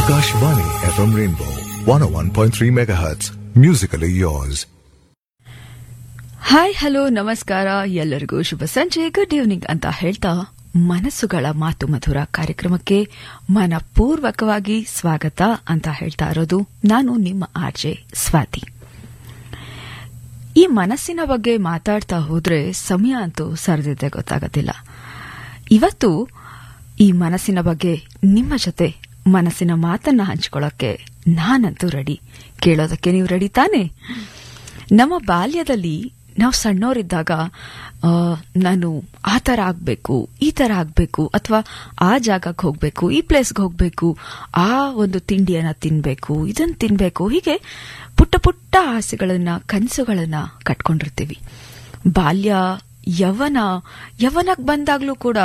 Akashvani FM Rainbow 101.3 MHz. Musically yours. Hi hello ನಮಸ್ಕಾರ ಎಲ್ಲರಿಗೂ ಶುಭ ಸಂಜೆ ಗುಡ್ ಈವ್ನಿಂಗ್ ಅಂತ ಹೇಳ್ತಾ ಮನಸ್ಸುಗಳ ಮಾತು ಮಧುರ ಕಾರ್ಯಕ್ರಮಕ್ಕೆ ಮನಪೂರ್ವಕವಾಗಿ ಸ್ವಾಗತ ಅಂತ ಹೇಳ್ತಾ ಇರೋದು ನಾನು ನಿಮ್ಮ ಆರ್ಜೆ ಸ್ವಾತಿ ಈ ಮನಸ್ಸಿನ ಬಗ್ಗೆ ಮಾತಾಡ್ತಾ ಹೋದ್ರೆ ಸಮಯ ಅಂತೂ ಸರಿದಿದ್ದೆ ಗೊತ್ತಾಗೋದಿಲ್ಲ ಇವತ್ತು ಈ ಮನಸ್ಸಿನ ಬಗ್ಗೆ ನಿಮ್ಮ ಜೊತೆ ಮನಸ್ಸಿನ ಮಾತನ್ನ ಹಂಚ್ಕೊಳ್ಳೋಕೆ ನಾನಂತೂ ರೆಡಿ ಕೇಳೋದಕ್ಕೆ ನೀವು ರೆಡಿ ತಾನೇ ನಮ್ಮ ಬಾಲ್ಯದಲ್ಲಿ ನಾವು ಸಣ್ಣವರಿದ್ದಾಗ ಆ, ನಾನು ಆ ಥರ ಆಗಬೇಕು ಈ ಥರ ಆಗಬೇಕು ಅಥವಾ ಆ ಜಾಗಕ್ಕೆ ಹೋಗಬೇಕು ಈ ಪ್ಲೇಸ್ಗೆ ಹೋಗಬೇಕು ಆ ಒಂದು ತಿಂಡಿಯನ್ನ ತಿನ್ನಬೇಕು ಇದನ್ನು ತಿನ್ನಬೇಕು ಹೀಗೆ ಪುಟ್ಟ ಪುಟ್ಟ ಆಸೆಗಳನ್ನ ಕನಸುಗಳನ್ನ ಕಟ್ಕೊಂಡಿರ್ತೀವಿ ಬಾಲ್ಯ ಯವನ ಯವನಕ್ಕೆ ಬಂದಾಗ್ಲೂ ಕೂಡ